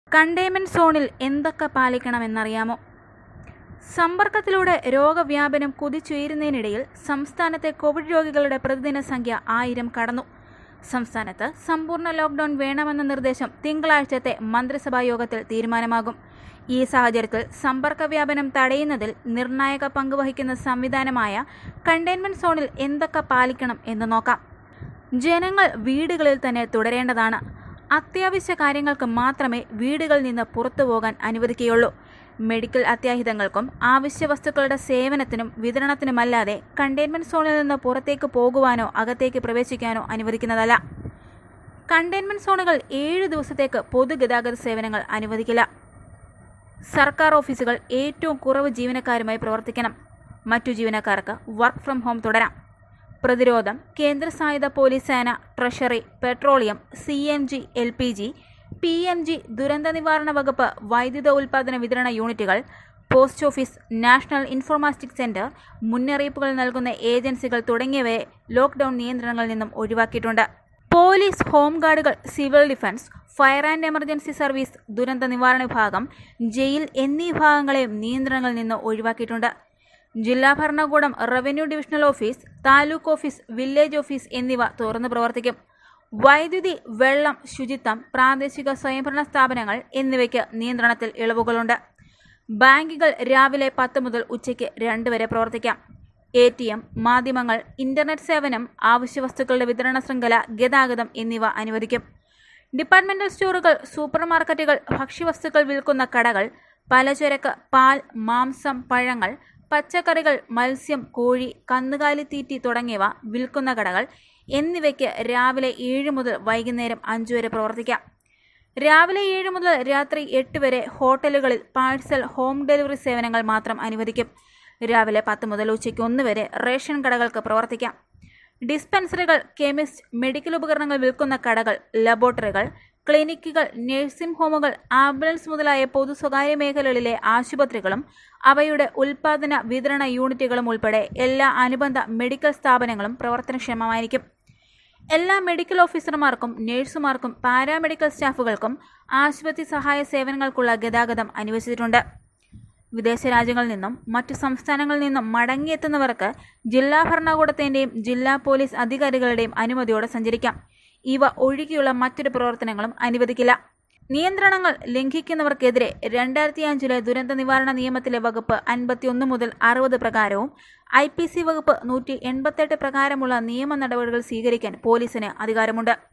containment സോണിൽ എന്തൊക്കെ പാലിക്കണമെന്നറിയാമോ സമ്പർക്കത്തിലൂടെ രോഗവ്യാപനം കുതിച്ചുയരുന്നതിനിടയിൽ സംസ്ഥാനത്തെ കോവിഡ് രോഗികളുടെ പ്രതിദിന സംഖ്യ ആയിരം കടന്നു സംസ്ഥാനത്ത് സമ്പൂർണ്ണ ലോക്ഡൌൺ വേണമെന്ന നിർദ്ദേശം തിങ്കളാഴ്ചത്തെ മന്ത്രിസഭാ യോഗത്തിൽ തീരുമാനമാകും ഈ സാഹചര്യത്തിൽ സമ്പർക്ക വ്യാപനം തടയുന്നതിൽ നിർണായക പങ്കുവഹിക്കുന്ന സംവിധാനമായ കണ്ടെയ്ൻമെന്റ് സോണിൽ എന്തൊക്കെ പാലിക്കണം എന്ന് നോക്കാം ജനങ്ങൾ വീടുകളിൽ തന്നെ തുടരേണ്ടതാണ് അത്യാവശ്യ കാര്യങ്ങൾക്ക് മാത്രമേ വീടുകളിൽ നിന്ന് പുറത്തു പോകാൻ അനുവദിക്കുകയുള്ളൂ മെഡിക്കൽ അത്യാഹിതങ്ങൾക്കും അവശ്യ വസ്തുക്കളുടെ സേവനത്തിനും വിതരണത്തിനുമല്ലാതെ കണ്ടെയ്ൻമെന്റ് സോണിൽ നിന്ന് പുറത്തേക്ക് പോകുവാനോ അകത്തേക്ക് പ്രവേശിക്കാനോ അനുവദിക്കുന്നതല്ല കണ്ടെയ്ൻമെന്റ് സോണുകൾ ഏഴ് ദിവസത്തേക്ക് പൊതുഗതാഗത സേവനങ്ങൾ അനുവദിക്കില്ല സർക്കാർ ഓഫീസുകൾ ഏറ്റവും കുറവ് ജീവനക്കാരുമായി പ്രവർത്തിക്കണം മറ്റു ജീവനക്കാർക്ക് വർക്ക് ഫ്രം ഹോം തുടരാം പ്രതിരോധം കേന്ദ്ര സായുധ പോലീസ് സേന treasury petroleum C N G L P G P M G ദുരന്ത നിവാരണ വകുപ്പ് വൈദ്യുത ഉൽപാദന വിതരണ യൂണിറ്റുകൾ post office national informatic centre മുന്നറിയിപ്പുകൾ നൽകുന്ന ഏജൻസികൾ തുടങ്ങിയവയെ ലോക്ക്ഡൌൺ നിയന്ത്രണങ്ങളിൽ നിന്നും ഒഴിവാക്കിയിട്ടുണ്ട് പോലീസ് ഹോംഗാർഡുകൾ civil defence fire and emergency service ദുരന്ത നിവാരണ വിഭാഗം ജയിൽ എന്നീ വിഭാഗങ്ങളെയും നിയന്ത്രണങ്ങളിൽ നിന്ന് ഒഴിവാക്കിയിട്ടുണ്ട് ജില്ലാ ഭരണകൂടം revenue divisional office taluk office village office എന്നിവ തുറന്നു പ്രവർത്തിക്കും വൈദ്യുതി വെള്ളം ശുചിത്വം പ്രാദേശിക സ്വയംഭരണ സ്ഥാപനങ്ങൾ എന്നിവയ്ക്ക് നിയന്ത്രണത്തിൽ ഇളവുകളുണ്ട് ബാങ്കുകൾ രാവിലെ പത്ത് മുതൽ ഉച്ചയ്ക്ക് രണ്ട് വരെ പ്രവർത്തിക്കാം എ ടി എം മാധ്യമങ്ങൾ ഇന്റർനെറ്റ് സേവനം ആവശ്യവസ്തുക്കളുടെ വിതരണ ശൃംഖല ഗതാഗതം എന്നിവ അനുവദിക്കും ഡിപ്പാർട്ട്മെന്റൽ സ്റ്റോറുകൾ സൂപ്പർ മാർക്കറ്റുകൾ ഭക്ഷ്യവസ്തുക്കൾ വിൽക്കുന്ന കടകൾ പലചരക്ക് പാൽ മാംസം പഴങ്ങൾ പച്ചക്കറികൾ മത്സ്യം കോഴി കന്നുകാലി തീറ്റി തുടങ്ങിയവ വിൽക്കുന്ന കടകൾ എന്നിവയ്ക്ക് രാവിലെ ഏഴ് മുതൽ വൈകുന്നേരം അഞ്ചു വരെ പ്രവർത്തിക്കാം രാവിലെ ഏഴ് മുതൽ രാത്രി എട്ട് വരെ ഹോട്ടലുകളിൽ പാഴ്സൽ ഹോം ഡെലിവറി സേവനങ്ങൾ മാത്രം അനുവദിക്കും രാവിലെ പത്ത് മുതൽ ഉച്ചയ്ക്ക് ഒന്ന് വരെ റേഷൻ കടകൾക്ക് പ്രവർത്തിക്കാം ഡിസ്പെൻസറികൾ കെമിസ്റ്റ് മെഡിക്കൽ ഉപകരണങ്ങൾ വിൽക്കുന്ന കടകൾ ലബോറട്ടറികൾ ക്ലിനിക്കുകൾ നഴ്സിംഗ് ഹോമുകൾ ആംബുലൻസ് മുതലായ പൊതു സ്വകാര്യ മേഖലകളിലെ ആശുപത്രികളും അവയുടെ ഉൽപാദന വിതരണ യൂണിറ്റുകളും ഉൾപ്പെടെ എല്ലാ അനുബന്ധ മെഡിക്കൽ സ്ഥാപനങ്ങളും പ്രവർത്തനക്ഷമമായിരിക്കും എല്ലാ മെഡിക്കൽ ഓഫീസർമാർക്കും നഴ്സുമാർക്കും പാരാമെഡിക്കൽ സ്റ്റാഫുകൾക്കും ആശുപത്രി സഹായ സേവനങ്ങൾക്കുള്ള ഗതാഗതം അനുവദിച്ചിട്ടുണ്ട് വിദേശ രാജ്യങ്ങളിൽ നിന്നും മറ്റു സംസ്ഥാനങ്ങളിൽ നിന്നും മടങ്ങിയെത്തുന്നവർക്ക് ജില്ലാ ഭരണകൂടത്തിന്റെയും ജില്ലാ പോലീസ് അധികാരികളുടെയും അനുമതിയോടെ സഞ്ചരിക്കാം ഇവ ഒഴികെയുള്ള മറ്റൊരു പ്രവർത്തനങ്ങളും അനുവദിക്കില്ല നിയന്ത്രണങ്ങൾ ലംഘിക്കുന്നവർക്കെതിരെ രണ്ടായിരത്തി അഞ്ചിലെ ദുരന്ത നിവാരണ നിയമത്തിലെ വകുപ്പ് അൻപത്തിയൊന്ന് മുതൽ അറുപത് പ്രകാരവും ഐ പി സി വകുപ്പ് നൂറ്റി എൺപത്തെട്ട് പ്രകാരമുള്ള നിയമ നടപടികൾ സ്വീകരിക്കാൻ പോലീസിന് അധികാരമുണ്ട്